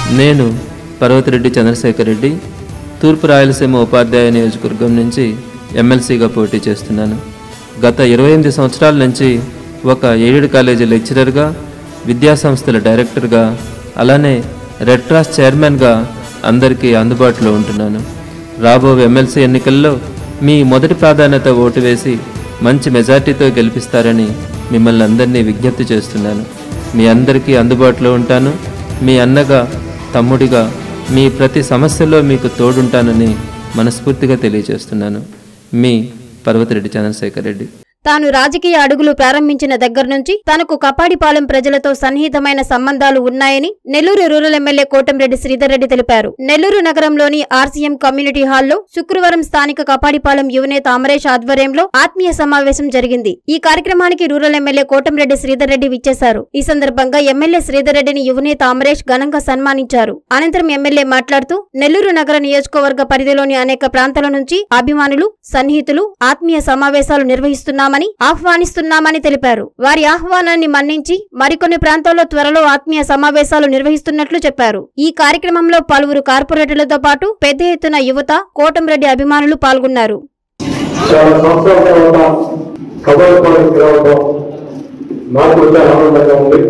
నేను పర్వతిరెడ్డి చంద్రశేఖర్ రెడ్డి తూర్పు రాయలసీమ ఉపాధ్యాయ నియోజకవర్గం నుంచి ఎమ్మెల్సీగా పోటీ చేస్తున్నాను గత ఇరవై ఎనిమిది సంవత్సరాల నుంచి ఒక ఎయిడెడ్ కాలేజీ లెక్చరర్గా విద్యాసంస్థల డైరెక్టర్గా అలానే రెడ్ క్రాస్ చైర్మన్గా అందరికీ అందుబాటులో ఉంటున్నాను రాబో ఎమ్మెల్సీ ఎన్నికల్లో మీ మొదటి ప్రాధాన్యత ఓటు వేసి మంచి మెజార్టీతో గెలిపిస్తారని మిమ్మల్ని అందరినీ విజ్ఞప్తి చేస్తున్నాను మీ అందరికీ అందుబాటులో ఉంటాను మీ అన్నగా తమ్ముడిగా మీ ప్రతి సమస్యలో మీకు తోడుంటానని మనస్ఫూర్తిగా తెలియజేస్తున్నాను మీ పర్వతిరెడ్డి చంద్రశేఖర్ రెడ్డి తాను రాజకీయ అడుగులు ప్రారంభించిన దగ్గర నుంచి తనకు కపాడిపాలెం ప్రజలతో సన్నిహితమైన సంబంధాలు ఉన్నాయని నెల్లూరు రూరల్ ఎమ్మెల్యే కోటంరెడ్డి శ్రీధర్ రెడ్డి తెలిపారు నెల్లూరు నగరంలోని ఆర్సీఎం కమ్యూనిటీ హాల్లో శుక్రవారం స్థానిక కపాడిపాలెం యువనేత అమరేష్ ఆధ్వర్యంలో ఆత్మీయ సమావేశం జరిగింది ఈ కార్యక్రమానికి రూరల్ ఎమ్మెల్యే కోటంరెడ్డి శ్రీధర్ రెడ్డి విచ్చేశారు ఈ సందర్భంగా ఎమ్మెల్యే శ్రీధర్ రెడ్డిని యువనేత అమరేష్ ఘనంగా సన్మానించారు అనంతరం ఎమ్మెల్యే మాట్లాడుతూ నెల్లూరు నగర నియోజకవర్గ పరిధిలోని అనేక ప్రాంతాల నుంచి అభిమానులు సన్నిహితులు ఆత్మీయ సమావేశాలు నిర్వహిస్తున్నామని ఆహ్వానిస్తున్నామని తెలిపారు వారి ఆహ్వానాన్ని మన్నించి మరికొన్ని ప్రాంతాల్లో త్వరలో ఆత్మీయ సమావేశాలు నిర్వహిస్తున్నట్లు చెప్పారు ఈ కార్యక్రమంలో పలువురు కార్పొరేటర్లతో పాటు పెద్ద ఎత్తున యువత కోటంరెడ్డి అభిమానులు పాల్గొన్నారు చాలా సంవత్సరాల తర్వాత కబడ్డీ పడకి రావడం నాకు కూడా చాలా ఆనందంగా ఉంది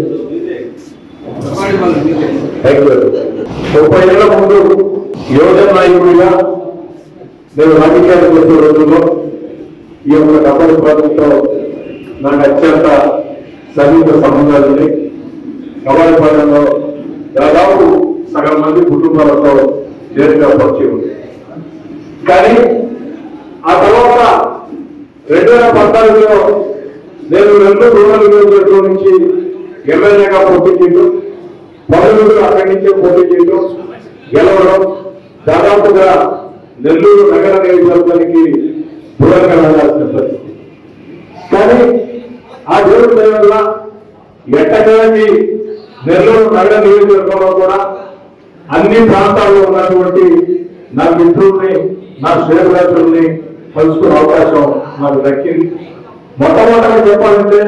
థ్యాంక్ యూ ముప్పై ఏళ్ల ముందు యువజన నాయకుడిగా నేను రాజకీయాలు చేసే రోజుల్లో ఈ యొక్క కబడ్డీ పడకతో నాకు అత్యంత సన్నిహిత సంబంధాలు ఉన్నాయి కబడ్డీ పడకంలో దాదాపు సగం మంది కుటుంబాలతో నేరుగా పరిచయం ఉంది కానీ ఆ తర్వాత రెండు వేల పద్నాలుగులో నేను రెండు రూరల్ నియోజకవర్గం నుంచి ఎమ్మెల్యేగా పోటీ చేయడం పదవులు అక్కడి నుంచే పోటీ చేయడం గెలవడం దాదాపుగా నెల్లూరు నగర నియోజకవర్గానికి దూరంగా వెళ్ళాల్సిన పరిస్థితి కానీ ఆ దేవుడి దయ వల్ల ఎట్టకేలకి నెల్లూరు నగర నియోజకవర్గంలో కూడా అన్ని ప్రాంతాల్లో ఉన్నటువంటి నా మిత్రుల్ని నా శ్రేయభిలాషుల్ని కలుసుకునే అవకాశం నాకు దక్కింది మొట్టమొదటిగా చెప్పాలంటే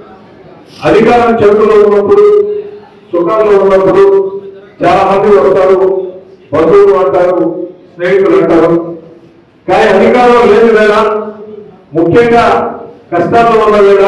అధికారం చేతుల్లో ఉన్నప్పుడు సుఖంలో ఉన్నప్పుడు చాలా మంది వస్తారు బంధువులు అంటారు స్నేహితులు అంటారు కానీ అధికారం లేని వేళ ముఖ్యంగా కష్టాల్లో ఉన్న వేళ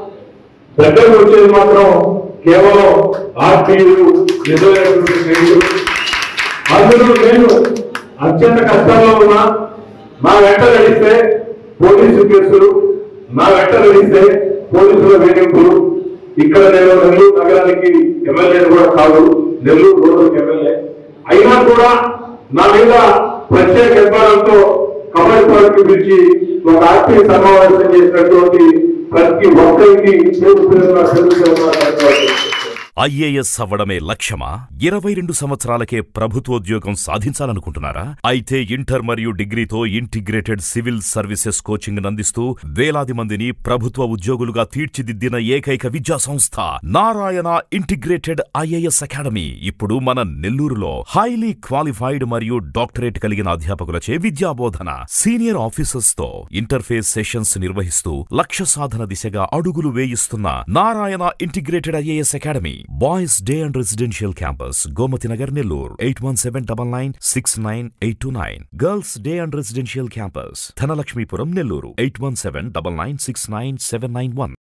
దగ్గరకు వచ్చేది మాత్రం కేవలం ఆత్మీయులు నిజమైనటువంటి స్నేహితులు అందులో నేను అత్యంత కష్టాల్లో ఉన్నా నా వెంట నడిస్తే పోలీసు కేసులు నా వెంట నడిస్తే పోలీసుల వేధింపులు ఇక్కడ నేను నెల్లూరు నగరానికి ఎమ్మెల్యే కూడా కాదు నెల్లూరు రూరల్ ఎమ్మెల్యే అయినా కూడా నా మీద ప్రత్యేక నిర్మాణంతో కబడ్డీ పార్టీ పిలిచి ఒక ఆత్మీయ సమావేశం చేసినటువంటి ప్రతి ఒక్కరికి పేరు పేరున పేరు పేరున ధన్యవాదాలు. ఐఏఎస్ అవ్వడమే లక్ష్యమా ఇరవై రెండు సంవత్సరాలకే ప్రభుత్వోద్యోగం సాధించాలనుకుంటున్నారా అయితే ఇంటర్ మరియు డిగ్రీతో ఇంటిగ్రేటెడ్ సివిల్ సర్వీసెస్ కోచింగ్ అందిస్తూ వేలాది మందిని ప్రభుత్వ ఉద్యోగులుగా తీర్చిదిద్దిన ఏకైక విద్యా సంస్థ నారాయణ ఇంటిగ్రేటెడ్ ఐఏఎస్ అకాడమీ ఇప్పుడు మన నెల్లూరులో హైలీ క్వాలిఫైడ్ మరియు డాక్టరేట్ కలిగిన అధ్యాపకులచే విద్యాబోధన సీనియర్ ఆఫీసర్స్ తో ఇంటర్ఫేస్ సెషన్స్ నిర్వహిస్తూ లక్ష్య సాధన దిశగా అడుగులు వేయిస్తున్న Narayana integrated IAS academy boys day and residential campus Gomathi Nagar Nellore eight one seven double nine six nine eight two nine girls day and residential campus Dhanalakshmipuram Nellore eight one seven double nine six nine seven nine one